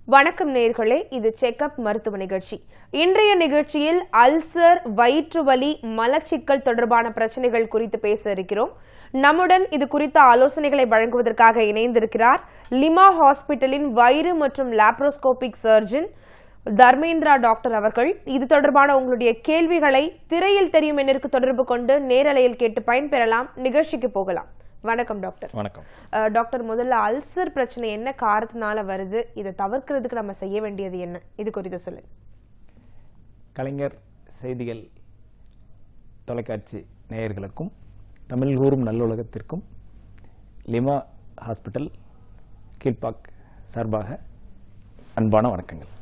வணக்கம் நேர்களே இது செக்கப் மருத்துவ நிகழ்ச்சி இன்றைய நிகழ்ச்சியில் அல்சர் வயிற்று வலி மலச்சிக்கல் தொடர்பான பிரச்சனைகள் குறித்து பேச இருக்கிறோம் நம்முடன் இது குறித்த ஆலோசனைகளை வழங்குவதற்காக இணைந்திருக்கிறார் லிமா ஹாஸ்பிட்டலின் வயிறு மற்றும் லாப்ரோஸ்கோபிக் சர்ஜன் தர்மேந்திரா டாக்டர் அவர்கள் இது தொடர்பான உங்களுடைய கேள்விகளை திரையில் தெரியும் எண்ணிற்கு தொடர்பு கொண்டு நேரலையில் கேட்டு பயன்பெறலாம் நிகழ்ச்சிக்கு போகலாம் வணக்கம் டாக்டர் வணக்கம் அஹ் டாக்டர் முதல்ல அல்சர் பிரச்சனை என்ன காரணத்தினால வருது இதை தவிர்க்கிறதுக்கு நம்ம செய்ய வேண்டியது என்ன இது குறித்து சொல்லுங்க கலைஞர் செய்திகள் தொலைக்காட்சி நேயர்களுக்கும் தமிழ் கூறும் நல்லுலகத்திற்கும் லிமா ஹாஸ்பிட்டல் கீழ்பாக் சார்பாக அன்பான வணக்கங்கள்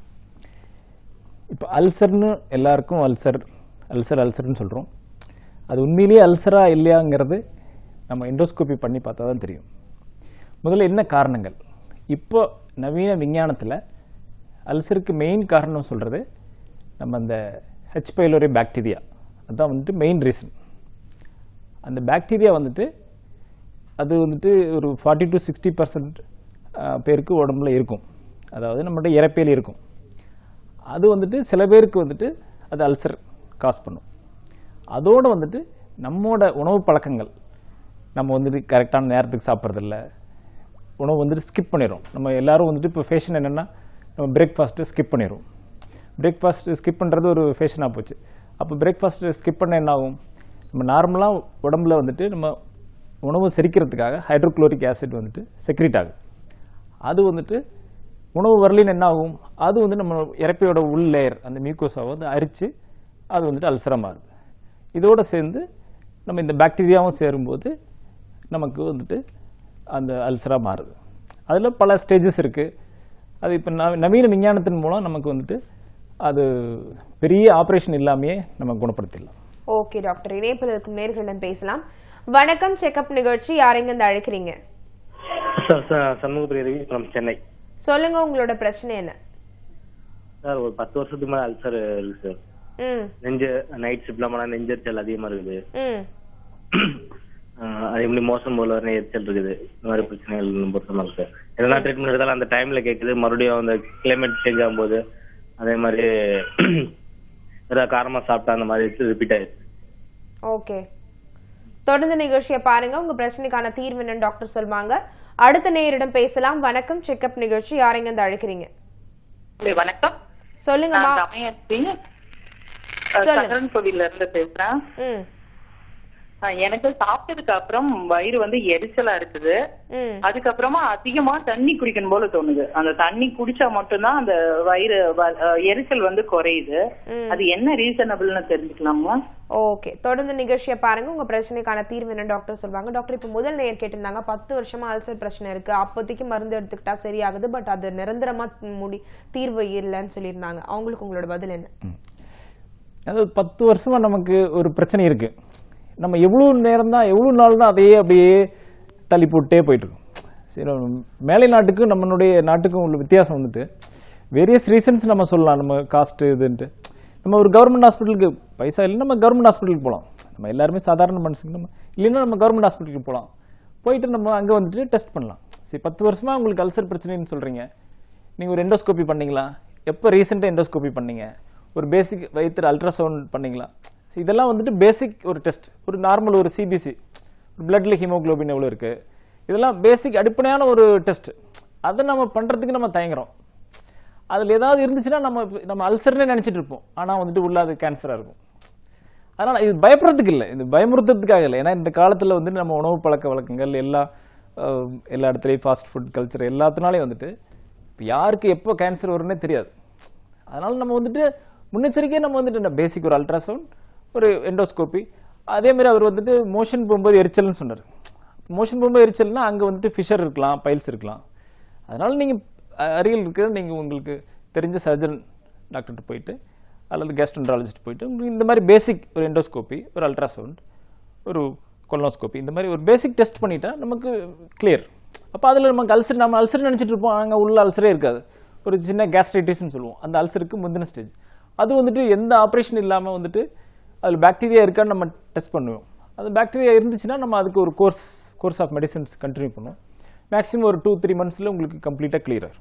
இப்போ அல்சர்னு எல்லாருக்கும் அல்சர் அல்சர் அல்சர்னு சொல்கிறோம் அது உண்மையிலேயே அல்சரா இல்லையாங்கிறது நம்ம எண்டோஸ்கோபி பண்ணி பார்த்தா தான் தெரியும் முதல்ல என்ன காரணங்கள் இப்போ நவீன விஞ்ஞானத்தில் அல்சருக்கு மெயின் காரணம் சொல்கிறது நம்ம அந்த ஹெச் பைலோரி பாக்டீரியா அதுதான் வந்துட்டு மெயின் ரீசன் அந்த பாக்டீரியா வந்துட்டு அது வந்துட்டு ஒரு ஃபார்ட்டி டு சிக்ஸ்டி பர்சன்ட் பேருக்கு உடம்புல இருக்கும் அதாவது நம்மளோட இறப்பையில் இருக்கும் அது வந்துட்டு சில பேருக்கு வந்துட்டு அது அல்சர் காஸ் பண்ணும் அதோடு வந்துட்டு நம்மோட உணவு பழக்கங்கள் நம்ம வந்துட்டு கரெக்டான நேரத்துக்கு சாப்பிட்றதில்ல உணவு வந்துட்டு ஸ்கிப் பண்ணிடும் நம்ம எல்லாரும் வந்துட்டு இப்போ ஃபேஷன் என்னென்னா நம்ம பிரேக்ஃபாஸ்ட்டு ஸ்கிப் பண்ணிடுவோம் பிரேக்ஃபாஸ்ட்டு ஸ்கிப் பண்ணுறது ஒரு ஃபேஷனாக போச்சு அப்போ பிரேக்ஃபாஸ்ட்டு ஸ்கிப் பண்ண என்ன ஆகும் நம்ம நார்மலாக உடம்புல வந்துட்டு நம்ம உணவு செரிக்கிறதுக்காக ஹைட்ரோக்ளோரிக் ஆசிட் வந்துட்டு செக்ரீட் ஆகுது அது வந்துட்டு உணவு வரலின்னு என்ன ஆகும் அது வந்து நம்ம இறப்பையோட உள் லேயர் அந்த மியூக்கோஸாவை வந்து அரித்து அது வந்துட்டு அல்சராக மாறுது இதோடு சேர்ந்து நம்ம இந்த பாக்டீரியாவும் சேரும்போது நமக்கு வந்துட்டு அந்த அல்சராக மாறுது அதில் பல ஸ்டேஜஸ் இருக்குது அது இப்போ நவீன விஞ்ஞானத்தின் மூலம் நமக்கு வந்துட்டு அது பெரிய ஆப்ரேஷன் இல்லாமையே நம்ம குணப்படுத்திடலாம் ஓகே டாக்டர் இணைப்பில் இருக்கும் நேர்களிடம் பேசலாம் வணக்கம் செக்கப் நிகழ்ச்சி யாரெங்க இருந்து அழைக்கிறீங்க sir sir Shanmugapriya Ravi from Chennai சொல்லுங்க உங்களோட பிரச்சனை என்ன சார் ஒரு பத்து வருஷத்துக்கு மேலே அல்சர் இருக்கு சார் ம் நெஞ்சு நைட் ஷிப்ட்ல போனால் நெஞ்செரிச்சல் அதிகமாக இருக்குது ம் ஆஹ் அதே மாதிரி மோசம் போல வர எரிச்சல் இருக்குது இந்த மாதிரி பிரச்சனைகள் பொறுத்த மாதிரி சார் எதனா ட்ரீட்மெண்ட் எடுத்தாலும் அந்த டைம்ல கேட்குது மறுபடியும் அந்த கிளைமேட் சேஞ்ச் ஆகும்போது அதே மாதிரி ஏதாவது காரமா சாப்பிட்டா அந்த மாதிரி ரிப்பீட் ஆயிடுச்சு ஓகே தொடர்ந்து நிகழ்ச்சியை பாருங்க உங்க பிரச்சனைக்கான தீர்வு என்னன்னு டாக்டர் சொல்வாங்க அடுத்த நேயரிடம் பேசலாம் வணக்கம் செக்கப் நிகழ்ச்சி யாரெங்க இருந்து அழைக்கிறீங்க ஹலோ, வணக்கம் சொல்லுங்கம்மா நான் தமயந்தி சொல்லுங்க. சங்கரன் கோவில்ல இருந்து பேசுறேன் ம் அஹ் எனக்கு சாப்பிட்டதுக்கு அப்புறம் வயிறு வந்து எரிச்சலா இருக்குது ம் அதுக்கப்புறமா அதிகமா தண்ணி குடிக்கணும் போல தோணுது அந்த தண்ணி குடிச்சா மட்டும்தான் அந்த வயிறு வ- அஹ் எரிச்சல் வந்து குறையுது ம். அது என்ன ரீசனபிள்னு தெரிஞ்சுக்கலாமா ஓகே தொடர்ந்து நிகழ்ச்சியை பாருங்க உங்க பிரச்சனைக்கான தீர்வு என்ன டாக்டர் சொல்வாங்க டாக்டர் இப்போ முதல் நேயர் கேட்டிருந்தாங்க பத்து வருஷமா அல்சர் பிரச்சனை இருக்கு அப்போதைக்கு மருந்து எடுத்துக்கிட்டா சரியாகுது பட் அது நிரந்தரமா முடி தீர்வு இல்லைன்னு சொல்லியிருந்தாங்க அவங்களுக்கு உங்களோட பதில் என்ன அதாவது பத்து வருஷமா நமக்கு ஒரு பிரச்சனை இருக்கு நம்ம எவ்வளோ நேரம் தான் எவ்வளோ நாள் தான் அதையே அப்படியே தள்ளி போட்டே போயிட்டு இருக்கோம் சரி மேலை நாட்டுக்கும் நம்மளுடைய நாட்டுக்கும் உள்ள வித்தியாசம் வந்துட்டு வேரியஸ் ரீசன்ஸ் நம்ம சொல்லலாம் நம்ம காஸ்ட் இதுன்ட்டு நம்ம ஒரு கவர்மெண்ட் ஹாஸ்பிட்டலுக்கு பைசா இல்லை நம்ம கவர்மெண்ட் ஹாஸ்பிட்டலுக்கு போகலாம் நம்ம எல்லாருமே சாதாரண மனுஷங்க நம்ம இல்லைன்னா நம்ம கவர்மெண்ட் ஹாஸ்பிட்டலுக்கு போகலாம் போயிட்டு நம்ம அங்கே வந்துட்டு டெஸ்ட் பண்ணலாம் சரி பத்து வருஷமா உங்களுக்கு அல்சர் பிரச்சனைன்னு சொல்றீங்க நீங்க ஒரு எண்டோஸ்கோபி பண்ணீங்களா எப்போ ரீசெண்டாக எண்டோஸ்கோபி பண்ணீங்க ஒரு பேசிக் வயிற்று அல்ட்ராசவுண்ட் பண்ணீங்களா So இதெல்லாம் வந்துட்டு பேசிக் ஒரு டெஸ்ட் ஒரு நார்மல் ஒரு சிபிசி ஒரு பிளட்ல ஹீமோகுளோபின் எவ்வளோ இருக்கு இதெல்லாம் பேசிக் அடிப்படையான ஒரு டெஸ்ட் அதை நம்ம பண்றதுக்கு நம்ம தயங்குறோம் அதில் ஏதாவது இருந்துச்சுன்னா நம்ம நம்ம அல்சர்னே நினைச்சிட்டு இருப்போம் ஆனால் வந்துட்டு உள்ள அது கேன்சராக இருக்கும் அதனால இது பயப்படுறதுக்கு இல்லை இது பயமுறுத்துறதுக்காக இல்லை ஏன்னா இந்த காலத்தில் வந்து நம்ம உணவு பழக்க வழக்கங்கள் எல்லா அஹ், எல்லா இடத்துலையும் ஃபாஸ்ட் ஃபுட் கல்ச்சர் எல்லாத்தினாலையும் வந்துட்டு இப்போ யாருக்கு எப்போ கேன்சர் வரும்னே தெரியாது அதனால நம்ம வந்துட்டு முன்னெச்சரிக்கையாக நம்ம வந்துட்டு பேசிக் ஒரு அல்ட்ராசவுண்ட் ஒரு எண்டோஸ்கோபி அதே மாதிரி அவர் வந்துட்டு மோஷன் போகும்போது எரிச்சல்னு சொன்னார் மோஷன் போகும்போது எரிச்சல்னா அங்கே வந்துட்டு ஃபிஷர் இருக்கலாம் பைல்ஸ் இருக்கலாம் அதனால நீங்கள் அருகில் இருக்கிற நீங்கள் உங்களுக்கு தெரிஞ்ச சர்ஜன் டாக்டர்கிட்ட போயிட்டு அல்லது கேஸ்ட்ரன்ட்ராலஜிஸ்ட் போயிட்டு உங்களுக்கு இந்த மாதிரி பேசிக் ஒரு எண்டோஸ்கோபி ஒரு அல்ட்ராசவுண்ட் ஒரு கொலனோஸ்கோபி இந்த மாதிரி ஒரு பேசிக் டெஸ்ட் பண்ணிட்டா நமக்கு கிளியர் அப்போ அதில் நமக்கு அல்சர் நம்ம அல்சர் நினச்சிட்டு இருப்போம் அங்கே உள்ள அல்சரே இருக்காது ஒரு சின்ன கேஸ்ட்ரைட்டிஸ்னு சொல்லுவோம் அந்த அல்சருக்கு முந்தின ஸ்டேஜ் அது வந்துட்டு எந்த ஆப்ரேஷன் இல்லாமல் வந்துட்டு அதில் பாக்டீரியா இருக்கான்னு நம்ம டெஸ்ட் பண்ணுவோம் அது பாக்டீரியா இருந்துச்சுன்னா நம்ம அதுக்கு ஒரு course course of medicines continue பண்ணுவோம் மேக்ஸிமம் ஒரு டூ த்ரீ மந்த்ஸில் உங்களுக்கு கம்ப்ளீட்டாக clear ஆயிரும்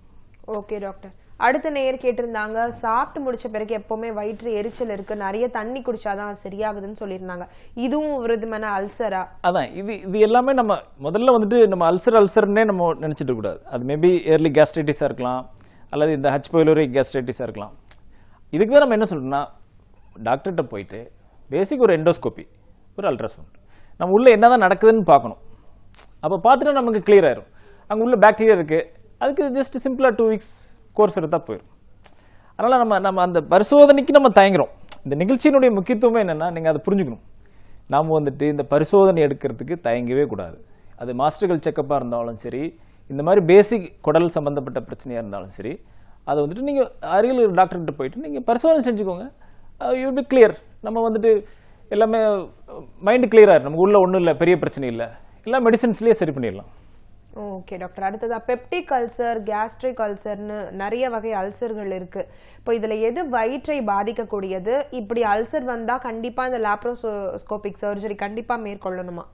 ஓகே டாக்டர் அடுத்த நேயர் கேட்டிருந்தாங்க சாப்பிட்டு முடிச்ச பிறகு எப்பவுமே வயிற்று எரிச்சல் இருக்கு நிறைய தண்ணி குடிச்சாதான் சரியாகுதுன்னு சொல்லியிருந்தாங்க இதுவும் ஒரு விதமான அல்சரா அதான் இது இது எல்லாமே நம்ம முதல்ல வந்துட்டு நம்ம அல்சர் அல்சர்னே நம்ம நினைச்சிட்டு இருக்கக் கூடாது அது மேபி ஏர்லி கேஸ்ட்ரைட்டிஸாக இருக்கலாம் அல்லது இந்த ஹச் பைலோரி கேஸ்ட்ரைட்டிஸாக இருக்கலாம் இதுக்கு தான் நம்ம என்ன சொல்றோம்னா டாக்டர்கிட்ட போயிட்டு பேசிக் ஒரு எண்டோஸ்கோபி ஒரு அல்ட்ராசவுண்ட் நம்ம உள்ள என்னதான் நடக்குதுன்னு பார்க்கணும் அப்போ பார்த்துட்டா நமக்கு clear ஆயிரும் அங்கே உள்ள பாக்டீரியா இருக்கு அதுக்கு ஜஸ்ட் சிம்பிளாக டூ வீக்ஸ் கோர்ஸ் எடுத்தால் போயிடும் அதனால் நம்ம நம்ம அந்த பரிசோதனைக்கு நம்ம தயங்குறோம் இந்த நிகழ்ச்சியினுடைய முக்கியத்துவமே என்னென்னா நீங்கள் அதை புரிஞ்சுக்கணும் நாம் வந்துட்டு இந்த பரிசோதனை எடுக்கிறதுக்கு தயங்கவே கூடாது அது மாஸ்டர்கள் செக்கப்பாக இருந்தாலும் சரி இந்த மாதிரி பேசிக் குடல் சம்மந்தப்பட்ட பிரச்சனையாக இருந்தாலும் சரி அதை வந்துட்டு நீங்கள் அருகில் ஒரு டாக்டர்கிட்ட போயிட்டு நீங்கள் பரிசோதனை செஞ்சுக்கோங்க யூ பி கிளியர் நம்ம வந்துட்டு எல்லாமே மைண்டு கிளியராக நமக்கு உள்ள ஒன்றும் இல்லை பெரிய பிரச்சனை இல்லை எல்லாம் மெடிசின்ஸ்லேயே சரி பண்ணிடலாம் ஓகே டாக்டர் அடுத்ததா பெப்டிக் அல்சர் கேஸ்ட்ரிக் அல்சர்னு நிறைய வகை அல்சர்கள் இருக்கு இப்போ இதுல எது வயிற்றை பாதிக்கக்கூடியது இப்படி அல்சர் வந்தா கண்டிப்பா இந்த லாப்ரோஸ்கோபிக் சர்ஜரி கண்டிப்பா மேற்கொள்ளணுமா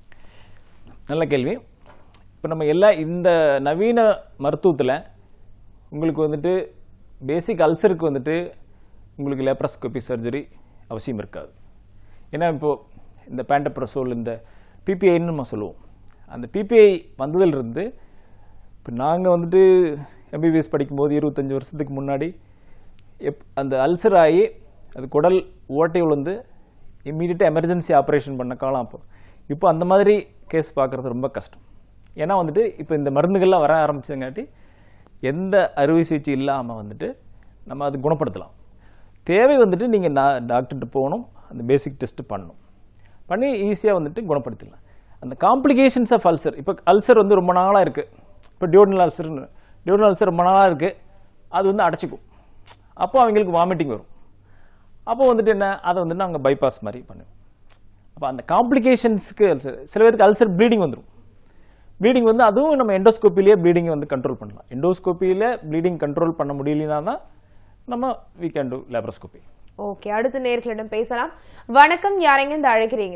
நல்ல கேள்வி இப்போ நம்ம எல்லா இந்த நவீன மருத்துவத்தில் உங்களுக்கு வந்துட்டு பேசிக் அல்சருக்கு வந்துட்டு உங்களுக்கு லேப்ரஸ்கோபி சர்ஜரி அவசியம் இருக்காது ஏன்னா இப்போது இந்த பேண்டப்ரசோல் இந்த பிபிஐன்னு நம்ம சொல்லுவோம் அந்த பிபிஐ வந்ததிலிருந்து இப்போ நாங்கள் வந்துட்டு எம்பிபிஎஸ் படிக்கும்போது இருபத்தஞ்சி வருஷத்துக்கு முன்னாடி எப் அந்த அல்சர் ஆகி அது குடல் ஓட்டை விழுந்து இம்மீடியட்டாக எமர்ஜென்சி ஆப்ரேஷன் பண்ண காலம் அப்போ இப்போ அந்த மாதிரி கேஸ் பார்க்குறது ரொம்ப கஷ்டம் ஏன்னா வந்துட்டு இப்போ இந்த மருந்துகள்லாம் வர ஆரம்பிச்சதுங்காட்டி எந்த அறுவை சிகிச்சை இல்லாமல் வந்துட்டு நம்ம அது குணப்படுத்தலாம் தேவை வந்துட்டு நீங்கள் நான் டாக்டர்கிட்ட போகணும் அந்த பேசிக் டெஸ்ட் பண்ணணும் பண்ணி ஈஸியாக வந்துட்டு குணப்படுத்திடலாம் அந்த காம்ப்ளிகேஷன்ஸ் ஆஃப் அல்சர் இப்போ அல்சர் வந்து ரொம்ப நாளாக இருக்குது இப்போ டியோடனல் அல்சர்னு டியோடனல் அல்சர் ரொம்ப நாளாக இருக்குது அது வந்து அடைச்சிக்கும் அப்போ அவங்களுக்கு வாமிட்டிங் வரும் அப்போ வந்துட்டு என்ன அதை வந்து நாங்கள் பைபாஸ் மாதிரி பண்ணுவோம் அப்போ அந்த காம்ப்ளிகேஷன்ஸ்க்கு அல்சர் சில பேருக்கு அல்சர் ப்ளீடிங் வந்துடும் ப்ளீடிங் வந்து அதுவும் நம்ம எண்டோஸ்கோப்பிலேயே ப்ளீடிங் வந்து கண்ட்ரோல் பண்ணலாம் எண்டோஸ்கோப்பியில் ப்ளீடிங் கண்ட்ரோல் பண்ண முடியலனா தான் நம்ம we can do laparoscopy okay அடுத்த நேர்களிடம் பேசலாம் வணக்கம் யாரெங்க இருந்து அழைக்கிறீங்க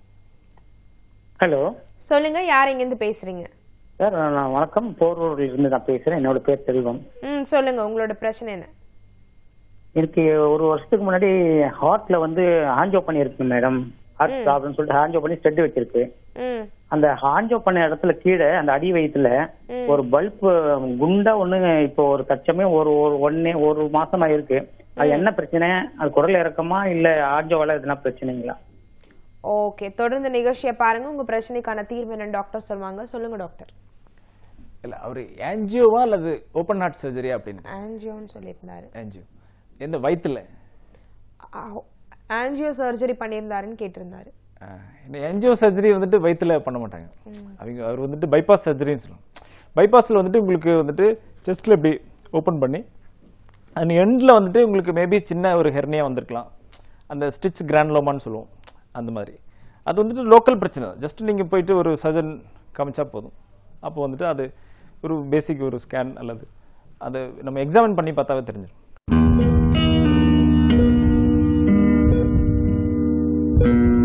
ஹலோ சொல்லுங்க யாரெங்க இருந்து பேசுறீங்க சார் நான் வணக்கம் போரூரில் இருந்து நான் பேசுறேன் என்னோட பேர் செல்வம் ம் சொல்லுங்க உங்களோட பிரச்சனை என்ன எனக்கு ஒரு வருஷத்துக்கு முன்னாடி ஹார்ட்ல வந்து ஆஞ்சோ பண்ணியிருக்கு மேடம் ஹார்ட் ப்ராப்ளம் சொல்லிட்டு ஆஞ்சோ பண்ணி ஸ்டெட் வச்சிருக்கு ம் அந்த ஆஞ்சோ பண்ண இடத்துல கீழே அந்த அடி வயித்துல ஒரு பல்ப் குண்டா ஒண்ணு இப்போ ஒரு தச்சமே ஒரு ஒரு ஒன்னே ஒரு மாசமா இருக்கு அது என்ன பிரச்சனை அது குரல் இறக்கமா இல்ல ஆஞ்சோவால எதுனா பிரச்சனைங்களா ஓகே தொடர்ந்து நிகழ்ச்சியை பாருங்க உங்க பிரச்சனைக்கான தீர்வு என்னன்னு டாக்டர் சொல்லுவாங்க சொல்லுங்க டாக்டர் இல்லை அவர் ஆன்ஜியோவா அல்லது ஓப்பன் ஹார்ட் சர்ஜரியா அப்படின்னு ஆன்ஜியோன்னு சொல்லியிருந்தாரு ஆன்ஜியோ எந்த வயித்துல ஆன்ஜியோ சர்ஜரி பண்ணியிருந்தாருன்னு கேட்டிருந்தாரு ஆன்ஜியோ சர்ஜரி வந்துட்டு வயித்துல பண்ண மாட்டாங்க அவங்க அவர் வந்துட்டு பைபாஸ் சர்ஜரின்னு சொல்லுவாங்க பைபாஸில் வந்துட்டு உங்களுக்கு வந்துட்டு செஸ்ட்டில் இப்படி ஓப்பன் பண்ணி அந்த எண்டில் வந்துட்டு உங்களுக்கு மேபி சின்ன ஒரு ஹெர்னியா வந்திருக்கலாம் அந்த ஸ்டிச் கிராண்ட்லோமான்னு சொல்லுவோம் அந்த மாதிரி அது வந்துட்டு லோக்கல் பிரச்சனை தான் ஜஸ்ட் நீங்கள் போயிட்டு ஒரு சர்ஜன் காமிச்சா போதும் அப்போ வந்துட்டு அது ஒரு பேசிக் ஒரு ஸ்கேன் அல்லது அது நம்ம எக்ஸாமின் பண்ணி பார்த்தாவே தெரிஞ்சிடும் thank you